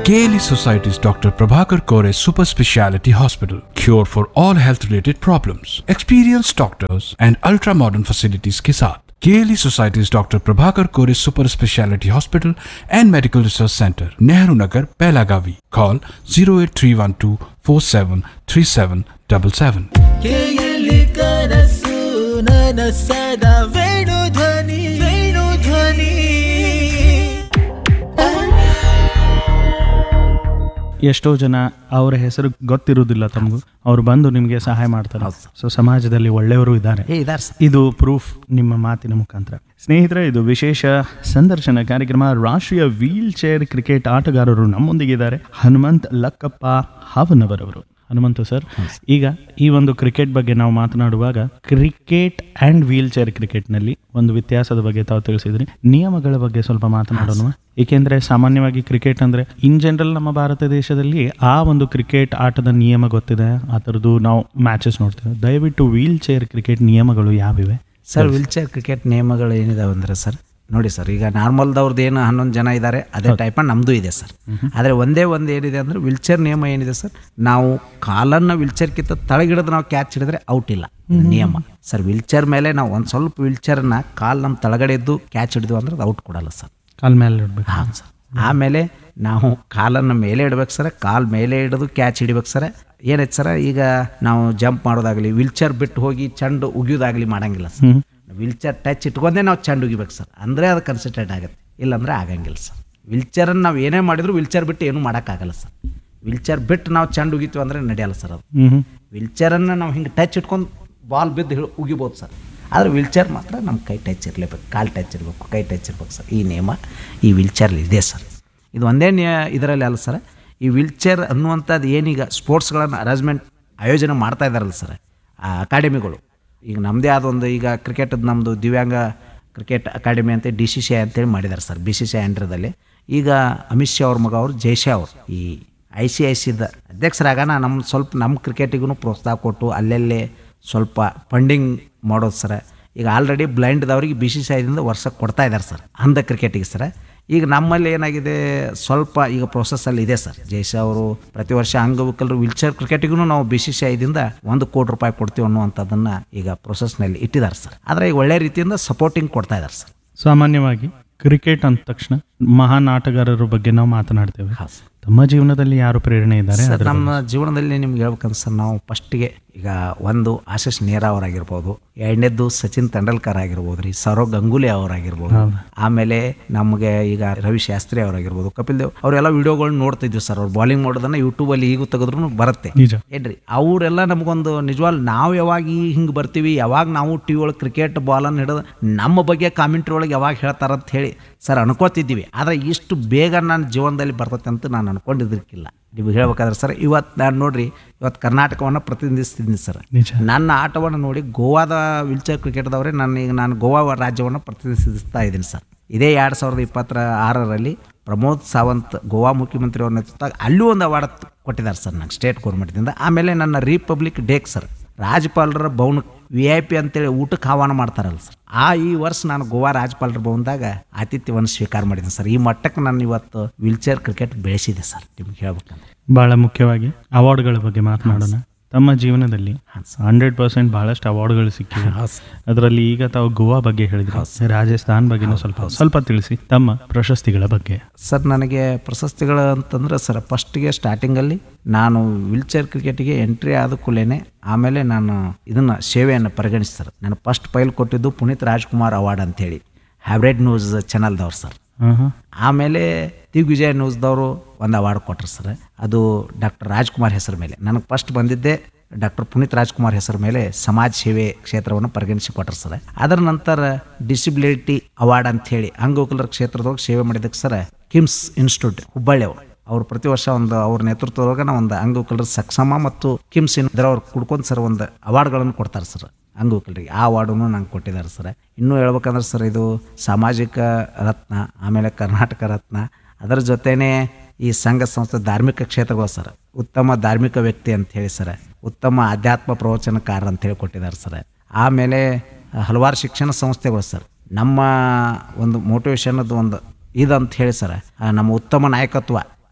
KLE Society's Dr. Prabhakar Kore Super Speciality Hospital. Cure for all health related problems. Experienced doctors and ultra modern facilities के साथ KLE Society's Dr. Prabhakar Kore Super Speciality Hospital and Medical Research Center, Nehru Nagar, Pelagavi. Call 08312 473777. ಕೇಯಲಿ ಕನಸು ನನಸದ ವೇಣು ಧ್ವನಿ ವೇಣು ಧ್ವನಿ ಎಷ್ಟೋ ಜನ ಅವರ ಹೆಸರು ಗೊತ್ತಿರುವುದಿಲ್ಲ ತಮಗೂ ಅವ್ರು ಬಂದು ನಿಮಗೆ ಸಹಾಯ ಮಾಡ್ತಾರೆ ಸೊ ಸಮಾಜದಲ್ಲಿ ಒಳ್ಳೆಯವರು ಇದ್ದಾರೆ ಏ ಇದಾರೆ ಸರ್ ಇದು ಪ್ರೂಫ್ ನಿಮ್ಮ ಮಾತಿನ ಮುಖಾಂತರ ಸ್ನೇಹಿತರೆ ಇದು ವಿಶೇಷ ಸಂದರ್ಶನ ಕಾರ್ಯಕ್ರಮ ರಾಷ್ಟ್ರೀಯ ವೀಲ್ ಚೇರ್ ಕ್ರಿಕೆಟ್ ಆಟಗಾರರು ನಮ್ಮೊಂದಿಗಿದ್ದಾರೆ ಹನುಮಂತ್ ಲಕ್ಕಪ್ಪ ಹಾವನವರವರು ಹನುಮಂತು ಸರ್ ಈಗ ಈ ಒಂದು ಕ್ರಿಕೆಟ್ ಬಗ್ಗೆ ನಾವು ಮಾತನಾಡುವಾಗ ಕ್ರಿಕೆಟ್ ಆ್ಯಂಡ್ ವೀಲ್ ಚೇರ್ ಕ್ರಿಕೆಟ್ನಲ್ಲಿ ಒಂದು ವ್ಯತ್ಯಾಸದ ಬಗ್ಗೆ ತಾವು ತಿಳಿಸಿದ್ರಿ ನಿಯಮಗಳ ಬಗ್ಗೆ ಸ್ವಲ್ಪ ಮಾತನಾಡೋಣ ಏಕೆಂದ್ರೆ ಸಾಮಾನ್ಯವಾಗಿ ಕ್ರಿಕೆಟ್ ಅಂದ್ರೆ ಇನ್ ಜನರಲ್ ನಮ್ಮ ಭಾರತ ದೇಶದಲ್ಲಿ ಆ ಒಂದು ಕ್ರಿಕೆಟ್ ಆಟದ ನಿಯಮ ಗೊತ್ತಿದೆ ಆ ಥರದ್ದು ನಾವು ಮ್ಯಾಚಸ್ ನೋಡ್ತೇವೆ ದಯವಿಟ್ಟು ವೀಲ್ ಚೇರ್ ಕ್ರಿಕೆಟ್ ನಿಯಮಗಳು ಯಾವಿವೆ ಸರ್ ವೀಲ್ ಚೇರ್ ಕ್ರಿಕೆಟ್ ನಿಯಮಗಳು ಏನಿದಾವೆ ಅಂದರೆ ಸರ್ ನೋಡಿ ಸರ್ ಈಗ ನಾರ್ಮಲ್ದವ್ರದ್ದು ಏನು ಹನ್ನೊಂದು ಜನ ಇದ್ದಾರೆ ಅದೇ ಟೈಪ್ ನಮ್ಮದು ಇದೆ ಸರ್ ಆದರೆ ಒಂದೇ ಒಂದು ಏನಿದೆ ಅಂದರೆ ವಿಲ್ಚೇರ್ ನಿಯಮ ಏನಿದೆ ಸರ್ ನಾವು ಕಾಲನ್ನು ವಿಲ್ಚೇರ್ಕಿಂತ ತಳಗಿಡಿದು ನಾವು ಕ್ಯಾಚ್ ಹಿಡಿದ್ರೆ ಔಟ್ ಇಲ್ಲ ಇದು ನಿಯಮ ಸರ್ ವಿಲ್ಚೇರ್ ಮೇಲೆ ನಾವು ಒಂದು ಸ್ವಲ್ಪ ವಿಲ್ಚೇರ್ನ ಕಾಲು ನಮ್ಮ ತಳಗಡೆ ಇದ್ದು ಕ್ಯಾಚ್ ಹಿಡಿದು ಅಂದ್ರೆ ಅದು ಔಟ್ ಕೊಡಲ್ಲ ಸರ್ ಕಾಲ್ ಮೇಲೆ ಇಡ್ಬೇಕು ಹಾಂ ಸರ್ ಆಮೇಲೆ ನಾವು ಕಾಲನ್ನು ಮೇಲೆ ಇಡ್ಬೇಕು ಸರ್ ಕಾಲು ಮೇಲೆ ಹಿಡಿದು ಕ್ಯಾಚ್ ಹಿಡಿಬೇಕು ಸರ್ ಏನೈತೆ ಸರ್ ಈಗ ನಾವು ಜಂಪ್ ಮಾಡೋದಾಗಲಿ ವಿಲ್ಚೇರ್ ಬಿಟ್ಟು ಹೋಗಿ ಚೆಂಡು ಉಗಿಯೋದಾಗಲಿ ಮಾಡಂಗಿಲ್ಲ ಸರ್ ವಿಲ್ಚೇರ್ ಟಚ್ ಇಟ್ಕೊಂಡೇ ನಾವು ಚೆಂಡು ಉಗಿಬೇಕು ಸರ್ ಅಂದರೆ ಅದು ಕನ್ಸಿಸ್ಟೆಂಟ್ ಆಗುತ್ತೆ ಇಲ್ಲಾಂದರೆ ಆಗಂಗಿಲ್ಲ ಸರ್ ವಿಲ್ಚೇರನ್ನು ನಾವು ಏನೇ ಮಾಡಿದ್ರು ವಿಲ್ಚೇರ್ ಬಿಟ್ಟು ಏನೂ ಮಾಡೋಕ್ಕಾಗಲ್ಲ ಸರ್ ವಿಲ್ಚೇರ್ ಬಿಟ್ಟು ನಾವು ಚೆಂಡು ಉಗಿತೀವಿ ಅಂದರೆ ನಡೆಯಲ್ಲ ಸರ್ ಅದು ಹ್ಮ್ ವಿಲ್ಚೇರನ್ನು ನಾವು ಹಿಂಗೆ ಟಚ್ ಇಟ್ಕೊಂಡು ಬಾಲ್ ಬಿದ್ದು ಹಿಡ್ ಉಗಿಬೋದು ಸರ್ ಆದರೆ ವಿಲ್ಚೇರ್ ಮಾತ್ರ ನಮ್ಮ ಕೈ ಟಚ್ ಇರಲೇಬೇಕು ಕಾಲು ಟಚ್ ಇರಬೇಕು ಕೈ ಟಚ್ ಇರ್ಬೇಕು ಸರ್ ಈ ನಿಯಮ ಈ ವಿಲ್ಚೇರ್ಲಿ ಇದೆ ಸರ್ ಇದು ಒಂದೇ ನಿಯ ಇದರಲ್ಲಿ ಅಲ್ಲ ಸರ್ ಈ ವಿಲ್ಚೇರ್ ಅನ್ನುವಂಥದ್ದು ಏನೀಗ ಸ್ಪೋರ್ಟ್ಸ್ಗಳನ್ನು ಅರೇಂಜ್ಮೆಂಟ್ ಆಯೋಜನೆ ಮಾಡ್ತಾ ಇದ್ದಾರಲ್ಲ ಸರ್ ಆ ಅಕಾಡೆಮಿಗಳು ಈಗ ನಮ್ಮದೇ ಆದ ಒಂದು ಈಗ ಕ್ರಿಕೆಟದ್ದು ನಮ್ಮದು ದಿವ್ಯಾಂಗ ಕ್ರಿಕೆಟ್ ಅಕಾಡೆಮಿ ಅಂತ ಡಿ ಸಿ ಸಿ ಐ ಅಂತೇಳಿ ಮಾಡಿದ್ದಾರೆ sir B C C I ಅಂಡರ್ದಲ್ಲಿ ಈಗ ಅಮಿತ್ ಶಾ ಅವ್ರ ಮಗ ಅವರು ಜೈಶಾ ಅವರು ಈ ಐ ಸಿ ಐ ಸಿದ ಅಧ್ಯಕ್ಷರಾಗಣ ನಮ್ಮ ಸ್ವಲ್ಪ ನಮ್ಮ ಕ್ರಿಕೆಟಿಗೂ ಪ್ರೋತ್ಸಾಹ ಕೊಟ್ಟು ಅಲ್ಲಲ್ಲೇ ಸ್ವಲ್ಪ ಫಂಡಿಂಗ್ ಮಾಡೋದು ಸರ್ ಈಗ ಆಲ್ರೆಡಿ ಬ್ಲೈಂಡ್ದವ್ರಿಗೆ ಬಿ ಸಿ ಸಿ ಐದಿಂದ ವರ್ಷಕ್ಕೆ ಕೊಡ್ತಾ ಇದ್ದಾರೆ ಸರ್ ಅಂಧ ಕ್ರಿಕೆಟಿಗೆ ಸರ್ ಈಗ ನಮ್ಮಲ್ಲಿ ಏನಾಗಿದೆ ಸ್ವಲ್ಪ ಈಗ ಪ್ರೊಸೆಸ್ಸಲ್ಲಿ ಇದೆ ಸರ್ ಜೈಶಾ ಅವರು ಪ್ರತಿ ವರ್ಷ ಅಂಗವಿಕಲರು ವಿಲ್ಚೇರ್ ಕ್ರಿಕೆಟಿಗೂ ನಾವು ಬಿ ಸಿ ಸಿ ಐದಿಂದ ಒಂದು ಕೋಟಿ ರೂಪಾಯಿ ಕೊಡ್ತೀವಿ ಅನ್ನುವಂಥದ್ದನ್ನು ಈಗ ಪ್ರೊಸೆಸ್ನಲ್ಲಿ ಇಟ್ಟಿದ್ದಾರೆ ಸರ್ ಆದರೆ ಈಗ ಒಳ್ಳೆ ರೀತಿಯಿಂದ ಸಪೋರ್ಟಿಂಗ್ ಕೊಡ್ತಾ ಇದ್ದಾರೆ ಸರ್ ಸಾಮಾನ್ಯವಾಗಿ ಕ್ರಿಕೆಟ್ ಅಂದ ತಕ್ಷಣ ಮಹಾನ್ ಆಟಗಾರರ ಬಗ್ಗೆ ನಾವು ಮಾತನಾಡ್ತೇವೆ ಹೌದು ಸರ್ ತಮ್ಮ ಜೀವನದಲ್ಲಿ ಯಾರು ಪ್ರೇರಣೆ ಇದ್ದಾರೆ ಸರ್ ಅದ್ರ ನಮ್ಮ ಜೀವನದಲ್ಲಿ ನಿಮ್ಗೆ ಹೇಳ್ಬೇಕಂದ್ರೆ ಸರ್ ನಾವು ಫಸ್ಟಿಗೆ ಈಗ ಒಂದು ಆಶೀಶ್ ನೇರಾ ಅವರಾಗಿರ್ಬೋದು ಎರಡನೇದ್ದು ಸಚಿನ್ ತೆಂಡೂಲ್ಕರ್ ಆಗಿರ್ಬೋದು ರೀ ಸೌರವ್ ಗಂಗೂಲಿ ಅವರಾಗಿರ್ಬೋದು ಆಮೇಲೆ ನಮಗೆ ಈಗ ರವಿ ಶಾಸ್ತ್ರಿ ಅವರಾಗಿರ್ಬೋದು ಕಪಿಲ್ ದೇವ್ ಅವರೆಲ್ಲ ವಿಡಿಯೋಗಳನ್ನ ನೋಡ್ತಿದ್ವಿ ಸರ್ ಅವ್ರು ಬಾಲಿಂಗ್ ಮಾಡೋದನ್ನ ಯೂಟ್ಯೂಬಲ್ಲಿ ಈಗೂ ತೆಗೆದ್ರು ಬರುತ್ತೆ ನಿಜ ಏನ್ರಿ ಅವರೆಲ್ಲ ನಮಗೊಂದು ನಿಜವಾಗ್ ನಾವು ಯಾವಾಗ ಈ ಹಿಂಗೆ ಬರ್ತೀವಿ ಯಾವಾಗ ನಾವು ಟಿ ವಿ ಒಳಗೆ ಕ್ರಿಕೆಟ್ ಬಾಲನ್ನು ಹಿಡಿದು ನಮ್ಮ ಬಗ್ಗೆ ಕಾಮೆಂಟ್ರಿ ಒಳಗೆ ಯಾವಾಗ ಹೇಳ್ತಾರಂತ ಹೇಳಿ ಸರ್ ಅನ್ಕೋತಿದ್ದೀವಿ ಆದರೆ ಇಷ್ಟು ಬೇಗ ನನ್ನ ಜೀವನದಲ್ಲಿ ಬರ್ತೈತೆ ಅಂತ ನಾನು ಅನ್ಕೊಂಡಿದ್ದಕ್ಕಿಲ್ಲ ನೀವು ಹೇಳ್ಬೇಕಾದ್ರೆ ಸರ್ ಇವತ್ತು ನಾನು ನೋಡ್ರಿ ಇವತ್ತು ಕರ್ನಾಟಕವನ್ನು ಪ್ರತಿನಿಧಿಸ್ತಿದ್ದೀನಿ ಸರ್ ನಿಜ ನನ್ನ ಆಟವನ್ನು ನೋಡಿ ಗೋವಾದ ವಿಲ್ಚೇರ್ ಕ್ರಿಕೆಟ್ದವರೇ ನಾನು ಈಗ ನಾನು ಗೋವಾ ರಾಜ್ಯವನ್ನು ಪ್ರತಿನಿಧಿಸ್ತಾ ಇದ್ದೀನಿ ಸರ್ ಇದೇ ಎರಡು ಸಾವಿರದ ಇಪ್ಪತ್ತರ ಆರರಲ್ಲಿ ಪ್ರಮೋದ್ ಸಾವಂತ್ ಗೋವಾ ಮುಖ್ಯಮಂತ್ರಿ ಅವ್ರ ನೇತೃತ್ವ ಅಲ್ಲೂ ಒಂದು ಅವಾರ್ಡ್ ಕೊಟ್ಟಿದ್ದಾರೆ ಸರ್ ನಂಗೆ ಸ್ಟೇಟ್ ಗೌರ್ಮೆಂಟ್ದಿಂದ ಆಮೇಲೆ ನನ್ನ ರಿಪಬ್ಲಿಕ್ ಡೇಕ್ ಸರ್ ರಾಜ್ಯಪಾಲರ ಭವನ ವಿ ಐ ಪಿ ಅಂತೇಳಿ ಊಟಕ್ಕೆ ಆಹ್ವಾನ ಮಾಡ್ತಾರಲ್ಲ ಸರ್ ಆ ಈ ವರ್ಷ ನಾನು ಗೋವಾ ರಾಜ್ಯಪಾಲರ ಭವನದಾಗ ಆತಿಥ್ಯವನ್ನು ಸ್ವೀಕಾರ ಮಾಡಿದ್ದೀನಿ ಸರ್ ಈ ಮಟ್ಟಕ್ಕೆ ನಾನು ಇವತ್ತು ವಿಲ್ಚೇರ್ ಕ್ರಿಕೆಟ್ ಬೆಳೆಸಿದೆ ಸರ್ ನಿಮ್ಗೆ ಹೇಳ್ಬೇಕಂದ್ರೆ ಬಹಳ ಮುಖ್ಯವಾಗಿ ಅವಾರ್ಡ್ಗಳ ಬಗ್ಗೆ ಮಾತನಾಡೋಣ ತಮ್ಮ ಜೀವನದಲ್ಲಿ ಹಂಡ್ರೆಡ್ ಪರ್ಸೆಂಟ್ ಬಹಳಷ್ಟು ಅವಾರ್ಡ್ಗಳು ಸಿಕ್ಕಿವೆ ಅದರಲ್ಲಿ ಈಗ ತಾವು ಗೋವಾ ಬಗ್ಗೆ ಹೇಳಿದ್ರು ರಾಜಸ್ಥಾನ್ ಬಗ್ಗೆನೂ ಸ್ವಲ್ಪ ಸ್ವಲ್ಪ ತಿಳಿಸಿ ತಮ್ಮ ಪ್ರಶಸ್ತಿಗಳ ಬಗ್ಗೆ ಸರ್ ನನಗೆ ಪ್ರಶಸ್ತಿಗಳು ಅಂತಂದ್ರೆ ಸರ್ ಫಸ್ಟಿಗೆ ಸ್ಟಾರ್ಟಿಂಗಲ್ಲಿ ನಾನು ವಿಲ್ಚೇರ್ ಕ್ರಿಕೆಟಿಗೆ ಎಂಟ್ರಿ ಆದ ಕೂಡಲೇ ಆಮೇಲೆ ನಾನು ಇದನ್ನು ಸೇವೆಯನ್ನು ಪರಿಗಣಿಸ್ತಾರೆ ನಾನು ಫಸ್ಟ್ ಫೈಲ್ ಕೊಟ್ಟಿದ್ದು ಪುನೀತ್ ರಾಜ್ಕುಮಾರ್ ಅವಾರ್ಡ್ ಅಂತೇಳಿ ಹ್ಯಾಬ್ರೆಡ್ ನ್ಯೂಸ್ ಚಾನಲ್ದವ್ರು ಸರ್ ಹಾಂ ಹಾಂ ಆಮೇಲೆ ದಿಗ್ವಿಜಯ ನ್ಯೂಸ್ದವರು ಒಂದು ಅವಾರ್ಡ್ ಕೊಟ್ಟರು ಸರ್ ಅದು ಡಾಕ್ಟರ್ ರಾಜ್ಕುಮಾರ್ ಹೆಸರು ಮೇಲೆ ನನಗೆ ಫಸ್ಟ್ ಬಂದಿದ್ದೆ ಡಾಕ್ಟರ್ ಪುನೀತ್ ರಾಜ್ಕುಮಾರ್ ಹೆಸರು ಮೇಲೆ ಸಮಾಜ ಸೇವೆ ಕ್ಷೇತ್ರವನ್ನು ಪರಿಗಣಿಸಿ ಕೊಟ್ಟರು ಸರ್ ಅದರ ನಂತರ ಡಿಸಿಬಿಲಿಟಿ ಅವಾರ್ಡ್ ಅಂಥೇಳಿ ಅಂಗವಿಕಲರ ಕ್ಷೇತ್ರದೊಳಗೆ ಸೇವೆ ಮಾಡಿದ್ದಕ್ಕೆ ಸರ್ ಕಿಮ್ಸ್ ಇನ್ಸ್ಟಿಟ್ಯೂಟ್ ಹುಬ್ಬಳ್ಳಿ ಅವರು ಅವ್ರು ಪ್ರತಿ ವರ್ಷ ಒಂದು ಅವ್ರ ನೇತೃತ್ವದೊಳಗೆ ನಾವು ಒಂದು ಅಂಗವಿಕಲರ ಸಕ್ಷಮ ಮತ್ತು ಕಿಮ್ಸ್ ಇದ್ರವ್ರು ಕುಡ್ಕೊಂಡು ಸರ್ ಒಂದು ಅವಾರ್ಡ್ಗಳನ್ನು ಕೊಡ್ತಾರೆ ಸರ್ ಅಂಗವಿಕಲರಿಗೆ ಆ ಅವಾರ್ಡನ್ನು ನಂಗೆ ಕೊಟ್ಟಿದ್ದಾರೆ ಸರ್ ಇನ್ನೂ ಹೇಳ್ಬೇಕಂದ್ರೆ ಸರ್ ಇದು ಸಾಮಾಜಿಕ ರತ್ನ ಆಮೇಲೆ ಕರ್ನಾಟಕ ರತ್ನ ಅದರ ಜೊತೆನೇ ಈ ಸಂಘ ಸಂಸ್ಥೆ ಧಾರ್ಮಿಕ ಕ್ಷೇತ್ರಗಳು ಸರ್ ಉತ್ತಮ ಧಾರ್ಮಿಕ ವ್ಯಕ್ತಿ ಅಂತ ಹೇಳಿ ಸರ್ ಉತ್ತಮ ಆಧ್ಯಾತ್ಮ ಪ್ರವಚನಕಾರ ಅಂತ ಹೇಳಿ ಕೊಟ್ಟಿದ್ದಾರೆ ಸರ್ ಆಮೇಲೆ ಹಲವಾರು ಶಿಕ್ಷಣ ಸಂಸ್ಥೆಗಳು ಸರ್ ನಮ್ಮ ಒಂದು ಮೋಟಿವೇಶನದ್ದು ಒಂದು ಇದಂತ ಹೇಳಿ ಸರ್ ಆ, ನಮ್ಮ ಉತ್ತಮ ನಾಯಕತ್ವ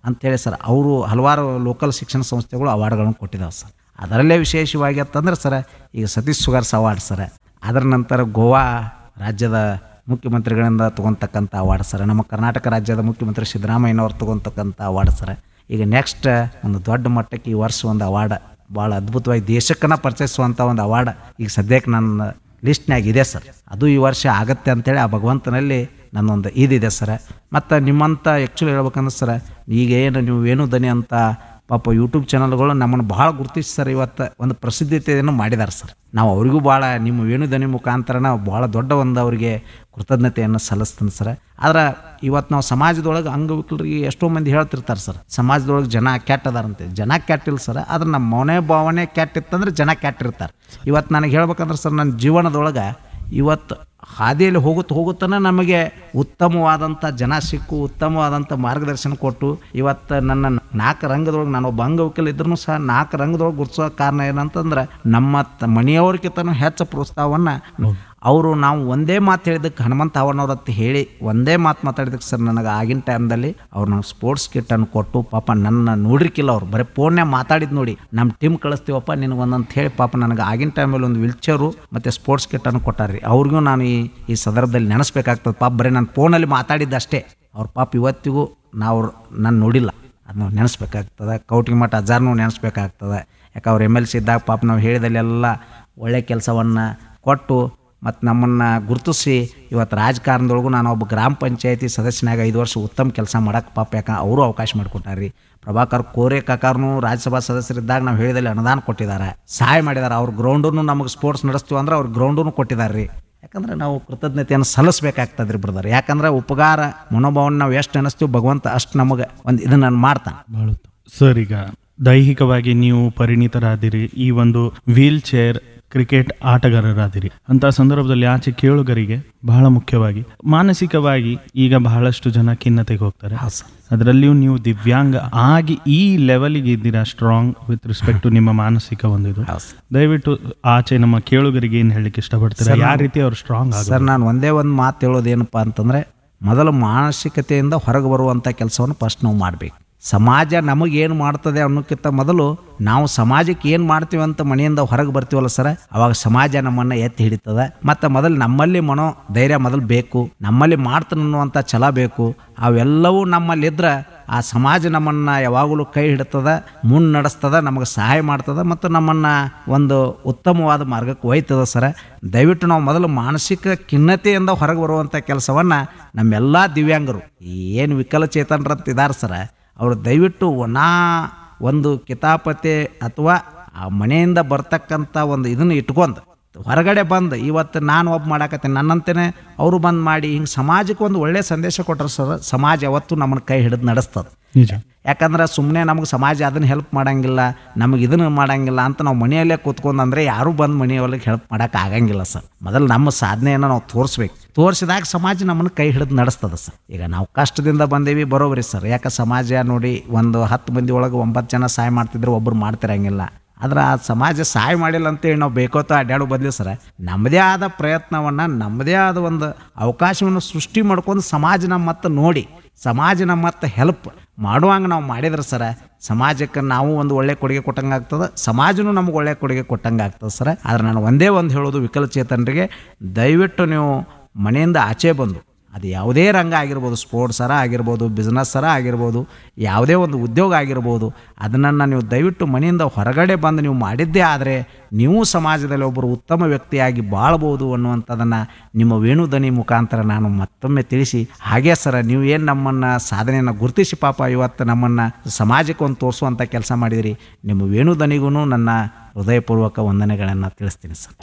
ಅಂತೇಳಿ ಸರ್ ಅವರು ಹಲವಾರು ಲೋಕಲ್ ಶಿಕ್ಷಣ ಸಂಸ್ಥೆಗಳು ಅವಾರ್ಡ್ಗಳನ್ನು ಕೊಟ್ಟಿದ್ದಾವೆ ಸರ್ ಅದರಲ್ಲೇ ವಿಶೇಷವಾಗಿ ಅಂತಂದ್ರೆ ಸರ್ ಈಗ ಸತೀಶ್ ಸುಗಾರ್ಸ್ ಅವಾರ್ಡ್ ಸರ್ ಅದರ ನಂತರ ಗೋವಾ ರಾಜ್ಯದ ಮುಖ್ಯಮಂತ್ರಿಗಳಿಂದ ತೊಗೊತಕ್ಕಂಥ ಅವಾರ್ಡ್ ಸರ್ ನಮ್ಮ ಕರ್ನಾಟಕ ರಾಜ್ಯದ ಮುಖ್ಯಮಂತ್ರಿ ಸಿದ್ದರಾಮಯ್ಯನವ್ರು ತೊಗೊತಕ್ಕಂಥ ಅವಾರ್ಡ್ ಸರ್ ಈಗ ನೆಕ್ಸ್ಟ್ ಒಂದು ದೊಡ್ಡ ಮಟ್ಟಕ್ಕೆ ಈ ವರ್ಷ ಒಂದು ಅವಾರ್ಡ್ ಭಾಳ ಅದ್ಭುತವಾಗಿ ದೇಶಕ್ಕನ್ನ ಪರಿಚಯಿಸುವಂಥ ಒಂದು ಅವಾರ್ಡ್ ಈಗ ಸದ್ಯಕ್ಕೆ ನನ್ನ ಲಿಸ್ಟ್ನಾಗ ಇದೆ ಸರ್ ಅದು ಈ ವರ್ಷ ಆಗತ್ತೆ ಅಂತೇಳಿ ಆ ಭಗವಂತನಲ್ಲಿ ನನ್ನೊಂದು ಇದಿದೆ ಸರ್ ಮತ್ತು ನಿಮ್ಮಂಥ ಆ್ಯಕ್ಚುಲಿ ಹೇಳ್ಬೇಕಂದ್ರೆ ಸರ್ ಈಗ ಏನು ನೀವು ಏನು ದನಿ ಅಂತ ಪಾಪ ಯೂಟ್ಯೂಬ್ ಚಾನಲ್ಗಳು ನಮ್ಮನ್ನು ಭಾಳ ಗುರುತಿಸಿ ಸರ್ ಇವತ್ತು ಒಂದು ಪ್ರಸಿದ್ಧತೆಯನ್ನು ಮಾಡಿದ್ದಾರೆ ಸರ್ ನಾವು ಅವರಿಗೂ ಭಾಳ ನಿಮ್ಮ ವೇಣುಧ್ವನಿ ಮುಖಾಂತರ ನಾವು ಭಾಳ ದೊಡ್ಡ ಒಂದು ಅವರಿಗೆ ಕೃತಜ್ಞತೆಯನ್ನು ಸಲ್ಲಿಸ್ತೀನಿ ಸರ್ ಆದ್ರೆ ಇವತ್ತು ನಾವು ಸಮಾಜದೊಳಗೆ ಅಂಗವಿಕಲರಿಗೆ ಎಷ್ಟೋ ಮಂದಿ ಹೇಳ್ತಿರ್ತಾರೆ ಸರ್ ಸಮಾಜದೊಳಗೆ ಜನ ಕೆಟ್ಟದಾರಂತೆ ಜನ ಕೆಟ್ಟಿಲ್ಲ ಸರ್ ಆದ್ರೆ ನಮ್ಮ ಮನೆ ಭಾವನೆ ಕೆಟ್ಟಿತ್ತಂದ್ರೆ ಜನ ಕೆಟ್ಟಿರ್ತಾರೆ ಇವತ್ತು ನನಗೆ ಹೇಳ್ಬೇಕಂದ್ರೆ ಸರ್ ನನ್ನ ಜೀವನದೊಳಗೆ ಇವತ್ತು ಹಾದಿಯಲ್ಲಿ ಹೋಗುತ್ತ ಹೋಗುತ್ತಾನೆ ನಮಗೆ ಉತ್ತಮವಾದಂಥ ಜನ ಸಿಕ್ಕು ಉತ್ತಮವಾದಂಥ ಮಾರ್ಗದರ್ಶನ ಕೊಟ್ಟು ಇವತ್ತು ನನ್ನ ನಾಲ್ಕು ರಂಗದೊಳಗೆ ನಾನು ಒಬ್ಬ ಅಂಗವಿಕಲ ಇದ್ರೂ ಸಹ ನಾಲ್ಕು ರಂಗದೊಳಗೆ ಗುರ್ಸೋ ಕಾರಣ ಏನಂತಂದ್ರೆ ನಮ್ಮ ತ- ಮನೆಯವ್ರಿಗಿಂತನೂ ಹೆಚ್ಚು ಪ್ರೋತ್ಸಾಹವನ್ನು ಅವರು ನಾವು ಒಂದೇ ಮಾತು ಹೇಳಿದ್ದಕ್ಕೆ ಹನುಮಂತ ಅವನವ್ರ ಹತ್ರ ಹೇಳಿ ಒಂದೇ ಮಾತು ಮಾತಾಡಿದಕ್ಕೆ ಸರ್ ನನಗೆ ಆಗಿನ ಟೈಮ್ದಲ್ಲಿ ಅವ್ರು ನಂಗೆ ಸ್ಪೋರ್ಟ್ಸ್ ಕಿಟ್ಟನ್ನು ಕೊಟ್ಟು ಪಾಪ ನನ್ನ ನೋಡಿರ್ಕಿಲ್ಲ ಅವ್ರು ಬರೀ ಫೋನ್ಯಾಗ ಮಾತಾಡಿದ್ ನೋಡಿ ನಮ್ಮ ಟೀಮ್ ಕಳಿಸ್ತೀವಪ್ಪ ನಿನಗೆ ಒಂದಂತ ಹೇಳಿ ಪಾಪ ನನಗೆ ಆಗಿನ ಟೈಮಲ್ಲಿ ಒಂದು ವಿಲ್ಚರು ಮತ್ತು ಸ್ಪೋರ್ಟ್ಸ್ ಕಿಟ್ಟನ್ನು ಕೊಟ್ಟಾರ್ರಿ ಅವ್ರಿಗೂ ನಾನು ಈ ಈ ಸಂದರ್ಭದಲ್ಲಿ ನೆನೆಸ್ಬೇಕಾಗ್ತದೆ ಪಾಪ ಬರೀ ನಾನು ಫೋನಲ್ಲಿ ಮಾತಾಡಿದ್ದಷ್ಟೇ ಅವ್ರ ಪಾಪ ಇವತ್ತಿಗೂ ನಾವು ನಾನು ನೋಡಿಲ್ಲ ಅದನ್ನ ನೆನೆಸ್ಬೇಕಾಗ್ತದೆ ಕೌಟಿಗೆ ಮಠ ಅಜ್ಜಾರ್ನೂ ನೆನೆಸ್ಬೇಕಾಗ್ತದೆ ಯಾಕೆ ಅವ್ರು ಎಮ್ ಎಲ್ ಸಿ ಇದ್ದಾಗ ಪಾಪ ನಾವು ಹೇಳಿದಲ್ಲೆಲ್ಲ ಒಳ್ಳೆ ಕೆಲಸವನ್ನು ಕೊಟ್ಟು ಮತ್ತು ನಮ್ಮನ್ನು ಗುರುತಿಸಿ ಇವತ್ತು ರಾಜಕಾರಣದೊಳಗೂ ನಾನು ಒಬ್ಬ ಗ್ರಾಮ ಪಂಚಾಯತಿ ಸದಸ್ಯನಾಗ ಐದು ವರ್ಷ ಉತ್ತಮ ಕೆಲಸ ಮಾಡಕ್ಕೆ ಪಾಪ ಯಾಕೆ ಅವರು ಅವಕಾಶ ಮಾಡಿಕೊಟ್ಟಾರ್ರಿ ಪ್ರಭಾಕರ್ ಕೋರೆ ಕಾಕಾರ್ನು ರಾಜ್ಯಸಭಾ ಸದಸ್ಯರಿದ್ದಾಗ ನಾವು ಹೇಳಿದಲ್ಲಿ ಅನುದಾನ ಕೊಟ್ಟಿದ್ದಾರೆ ಸಹಾಯ ಮಾಡಿದ್ದಾರೆ ಅವ್ರ ಗ್ರೌಂಡನ್ನು ನಮಗೆ ಸ್ಪೋರ್ಟ್ಸ್ ನಡೆಸ್ತೀವಿ ಅಂದ್ರೆ ಅವ್ರ ಗ್ರೌಂಡನ್ನು ಕೊಟ್ಟಿದ್ದಾರೆ ರೀ ಯಾಕಂದ್ರೆ ನಾವು ಕೃತಜ್ಞತೆಯನ್ನು ಸಲ್ಲಿಸ್ಬೇಕಾಗ್ತದೆ ರೀ ಬ್ರದರ್ ಯಾಕಂದ್ರೆ ಉಪಕಾರ ಮನೋಭಾವನ ನಾವು ಎಷ್ಟು ನೆನೆಸ್ತೀವಿ ಭಗವಂತ ಅಷ್ಟು ನಮಗೆ ಒಂದು ಇದನ್ನು ಮಾಡ್ತಾನೆ ಬಹಳ ಉತ್ತಮ. ಸರ್ ಈಗ ದೈಹಿಕವಾಗಿ ನೀವು ಪರಿಣಿತರಾದಿರಿ ಈ ಒಂದು ವೀಲ್ ಚೇರ್ ಕ್ರಿಕೆಟ್ ಆಟಗಾರರಾದಿರಿ ಅಂತ ಸಂದರ್ಭದಲ್ಲಿ ಆಚೆ ಕೇಳುಗರಿಗೆ ಬಹಳ ಮುಖ್ಯವಾಗಿ ಮಾನಸಿಕವಾಗಿ ಈಗ ಬಹಳಷ್ಟು ಜನ ಖಿನ್ನತೆಗೆ ಹೋಗ್ತಾರೆ ಹೌದು ಸರ್ ಅದರಲ್ಲಿಯೂ ನೀವು ದಿವ್ಯಾಂಗ ಆಗಿ ಈ ಲೆವೆಲ್ಗೆ ಇದ್ದೀರಾ ಸ್ಟ್ರಾಂಗ್ ವಿತ್ ರೆಸ್ಪೆಕ್ಟ್ ಟು ನಿಮ್ಮ ಮಾನಸಿಕ ಒಂದು ಇದು ಹೌದು ಸರ್ ದಯವಿಟ್ಟು ಆಚೆ ನಮ್ಮ ಕೇಳುಗರಿಗೆ ಏನು ಹೇಳಲಿಕ್ಕೆ ಇಷ್ಟಪಡ್ತೀರಾ ಯಾವ ರೀತಿ ಅವ್ರು ಸ್ಟ್ರಾಂಗ್ ಆಗ ಸರ್ ನಾನು ಒಂದೇ ಒಂದು ಮಾತು ಹೇಳೋದೇನಪ್ಪ ಅಂತಂದರೆ ಮೊದಲು ಮಾನಸಿಕತೆಯಿಂದ ಹೊರಗೆ ಬರುವಂಥ ಕೆಲಸವನ್ನು ಫಸ್ಟ್ ನಾವು ಮಾಡಬೇಕು ಸಮಾಜ ನಮಗೇನು ಮಾಡ್ತದೆ ಅನ್ನೋಕ್ಕಿಂತ ಮೊದಲು ನಾವು ಸಮಾಜಕ್ಕೆ ಏನು ಮಾಡ್ತೀವಿ ಅಂತ ಮನೆಯಿಂದ ಹೊರಗೆ ಬರ್ತೀವಲ್ಲ ಸರ್ ಅವಾಗ ಸಮಾಜ ನಮ್ಮನ್ನು ಎತ್ತಿ ಹಿಡಿತದೆ ಮತ್ತು ಮೊದಲು ನಮ್ಮಲ್ಲಿ ಮನೋ ಧೈರ್ಯ ಮೊದಲು ಬೇಕು ನಮ್ಮಲ್ಲಿ ಮಾಡ್ತಾನೆ ಅನ್ನುವಂಥ ಛಲ ಬೇಕು ಅವೆಲ್ಲವೂ ನಮ್ಮಲ್ಲಿದ್ರೆ ಆ ಸಮಾಜ ನಮ್ಮನ್ನು ಯಾವಾಗಲೂ ಕೈ ಹಿಡ್ತದ ಮುನ್ ನಡೆಸ್ತದ ನಮಗೆ ಸಹಾಯ ಮಾಡ್ತದ ಮತ್ತು ನಮ್ಮನ್ನು ಒಂದು ಉತ್ತಮವಾದ ಮಾರ್ಗಕ್ಕೆ ಒಯ್ತದ ಸರ ದಯವಿಟ್ಟು ನಾವು ಮೊದಲು ಮಾನಸಿಕ ಖಿನ್ನತೆಯಿಂದ ಹೊರಗೆ ಬರುವಂಥ ಕೆಲಸವನ್ನು ನಮ್ಮೆಲ್ಲ ದಿವ್ಯಾಂಗರು ಏನು ವಿಕಲಚೇತನರಂತ ಇದ್ದಾರೆ ಸರ ಅವರು ದಯವಿಟ್ಟು ನಾ ಒಂದು ಕಿತಾಪತೆ ಅಥವಾ ಆ ಮನೆಯಿಂದ ಬರ್ತಕ್ಕಂಥ ಒಂದು ಇದನ್ನು ಇಟ್ಕೊಂಡು ಹೊರಗಡೆ ಬಂದು ಇವತ್ತು ನಾನು ಒಬ್ಬ ಮಾಡಾಕತ್ತೀನಿ ನನ್ನಂತೆಯೇ ಅವರು ಬಂದು ಮಾಡಿ ಹಿಂಗೆ ಸಮಾಜಕ್ಕೆ ಒಂದು ಒಳ್ಳೆಯ ಸಂದೇಶ ಕೊಟ್ಟರೆ ಸರ್ ಸಮಾಜ ಯಾವತ್ತೂ ನಮ್ಮನ್ನ ಕೈ ಹಿಡಿದು ನಡೆಸ್ತದೆ ನಿಜ ಯಾಕಂದ್ರೆ ಸುಮ್ಮನೆ ನಮಗೆ ಸಮಾಜ ಅದನ್ನು ಹೆಲ್ಪ್ ಮಾಡಂಗಿಲ್ಲ ನಮಗೆ ಇದನ್ನು ಮಾಡಂಗಿಲ್ಲ ಅಂತ ನಾವು ಮನೆಯಲ್ಲೇ ಕೂತ್ಕೊಂಡು ಅಂದರೆ ಯಾರೂ ಬಂದು ಮನೆಯೊಳಗೆ ಹೆಲ್ಪ್ ಮಾಡೋಕೆ ಆಗಂಗಿಲ್ಲ ಸರ್ ಮೊದಲು ನಮ್ಮ ಸಾಧನೆಯನ್ನು ನಾವು ತೋರಿಸ್ಬೇಕು ತೋರಿಸಿದಾಗ ಸಮಾಜ ನಮ್ಮನ್ನು ಕೈ ಹಿಡಿದು ನಡೆಸ್ತದೆ ಸರ್ ಈಗ ನಾವು ಕಷ್ಟದಿಂದ ಬಂದೇವಿ ಬರೋಬ್ರಿ ಸರ್ ಯಾಕೆ ಸಮಾಜ ನೋಡಿ ಒಂದು ಹತ್ತು ಮಂದಿ ಒಳಗೆ ಒಂಬತ್ತು ಜನ ಸಹಾಯ ಮಾಡ್ತಿದ್ರೆ ಒಬ್ಬರು ಮಾಡ್ತಿರಂಗಿಲ್ಲ ಆದ್ರೆ ಆ ಸಮಾಜ ಸಹಾಯ ಮಾಡಿಲ್ಲ ಅಂತೇಳಿ ನಾವು ಬೇಕೋತ ಅಡ್ಡಾಡೋ ಬದಲಿ ಸರ ನಮ್ಮದೇ ಆದ ಪ್ರಯತ್ನವನ್ನು ನಮ್ಮದೇ ಆದ ಒಂದು ಅವಕಾಶವನ್ನು ಸೃಷ್ಟಿ ಮಾಡ್ಕೊಂಡು ಸಮಾಜ ನಮ್ಮ ಮತ್ತೆ ನೋಡಿ ಸಮಾಜ ನಮ್ಮ ಮತ್ತೆ ಹೆಲ್ಪ್ ಮಾಡುವಂಗೆ ನಾವು ಮಾಡಿದ್ರೆ ಸರ ಸಮಾಜಕ್ಕೆ ನಾವು ಒಂದು ಒಳ್ಳೆ ಕೊಡುಗೆ ಕೊಟ್ಟಂಗೆ ಆಗ್ತದೆ ಸಮಾಜನೂ ನಮ್ಗೆ ಒಳ್ಳೆ ಕೊಡುಗೆ ಕೊಟ್ಟಂಗೆ ಆಗ್ತದೆ ಸರ ಆದ್ರೆ ನಾನು ಒಂದೇ ಒಂದು ಹೇಳೋದು ವಿಕಲಚೇತನರಿಗೆ ದಯವಿಟ್ಟು ನೀವು ಮನೆಯಿಂದ ಆಚೆ ಬಂದು ಅದು ಯಾವುದೇ ರಂಗ ಆಗಿರ್ಬೋದು ಸ್ಪೋರ್ಟ್ಸರ ಆಗಿರ್ಬೋದು ಬಿಸ್ನೆಸ್ಸರ ಆಗಿರ್ಬೋದು ಯಾವುದೇ ಒಂದು ಉದ್ಯೋಗ ಆಗಿರ್ಬೋದು ಅದನ್ನು ನೀವು ದಯವಿಟ್ಟು ಮನೆಯಿಂದ ಹೊರಗಡೆ ಬಂದು ನೀವು ಮಾಡಿದ್ದೇ ಆದರೆ ನೀವು ಸಮಾಜದಲ್ಲಿ ಒಬ್ಬರು ಉತ್ತಮ ವ್ಯಕ್ತಿಯಾಗಿ ಬಾಳ್ಬೋದು ಅನ್ನುವಂಥದ್ದನ್ನು ನಿಮ್ಮ ವೇಣುದನಿ ಮುಖಾಂತರ ನಾನು ಮತ್ತೊಮ್ಮೆ ತಿಳಿಸಿ ಹಾಗೆ ಸರ ನೀವು ಏನು ನಮ್ಮನ್ನು ಸಾಧನೆಯನ್ನು ಗುರುತಿಸಿ ಪಾಪ ಇವತ್ತು ನಮ್ಮನ್ನು ಸಮಾಜಕ್ಕೆ ಒಂದು ತೋರಿಸುವಂಥ ಕೆಲಸ ಮಾಡಿದಿರಿ ನಿಮ್ಮ ವೇಣುದನಿಗೂ ನನ್ನ ಹೃದಯಪೂರ್ವಕ ವಂದನೆಗಳನ್ನು ತಿಳಿಸ್ತೀನಿ sir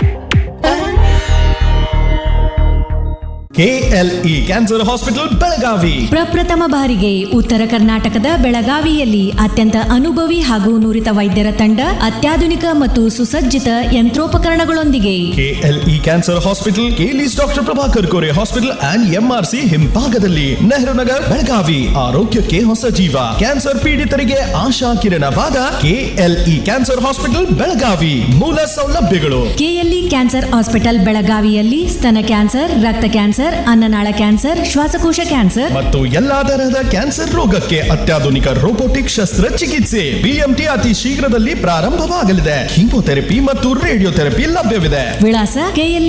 KLE cancer hospital Belagavi ಪ್ರಪ್ರಥಮ ಬಾರಿಗೆ ಉತ್ತರ ಕರ್ನಾಟಕದ ಬೆಳಗಾವಿಯಲ್ಲಿ ಅತ್ಯಂತ ಅನುಭವಿ ಹಾಗೂ ನುರಿತ ವೈದ್ಯರ ತಂಡ ಅತ್ಯಾಧುನಿಕ ಮತ್ತು ಸುಸಜ್ಜಿತ ಯಂತ್ರೋಪಕರಣಗಳೊಂದಿಗೆ ಕೆಎಲ್ಇ ಕ್ಯಾನ್ಸರ್ ಹಾಸ್ಪಿಟಲ್ ಕೇಲಿಸ್ doctor Prabhakar Kore hospital and MRC ಹಿಂಭಾಗದಲ್ಲಿ ನೆಹರು ನಗರ್ ಬೆಳಗಾವಿ ಆರೋಗ್ಯಕ್ಕೆ ಹೊಸ ಜೀವ ಕ್ಯಾನ್ಸರ್ ಪೀಡಿತರಿಗೆ ಆಶಾ ಕಿರಣವಾದ ಕೆಎಲ್ಇ ಕ್ಯಾನ್ಸರ್ ಹಾಸ್ಪಿಟಲ್ ಬೆಳಗಾವಿ ಮೂಲ ಸೌಲಭ್ಯಗಳು ಕೆಎಲ್ಇ ಕ್ಯಾನ್ಸರ್ ಹಾಸ್ಪಿಟಲ್ ಬೆಳಗಾವಿಯಲ್ಲಿ ಸ್ತನ ಕ್ಯಾನ್ಸರ್ ರಕ್ತ ಕ್ಯಾನ್ಸರ್ ಕ್ಯಾನ್ಸರ್ ಅನ್ನನಾಳ ಕ್ಯಾನ್ಸರ್ ಶ್ವಾಸಕೋಶ ಕ್ಯಾನ್ಸರ್ ಮತ್ತು ಎಲ್ಲಾ ತರಹದ ಕ್ಯಾನ್ಸರ್ ರೋಗಕ್ಕೆ ಅತ್ಯಾಧುನಿಕ ರೋಬೋಟಿಕ್ ಶಸ್ತ್ರಚಿಕಿತ್ಸೆ ಬಿಎಂಟಿ ಅತಿ ಶೀಘ್ರದಲ್ಲಿ ಪ್ರಾರಂಭವಾಗಲಿದೆ ಕೀಮೋಥೆರಪಿ ಮತ್ತು ರೇಡಿಯೋಥೆರಪಿ ಲಭ್ಯವಿದೆ ವಿಳಾಸ ಕೆಎಲ್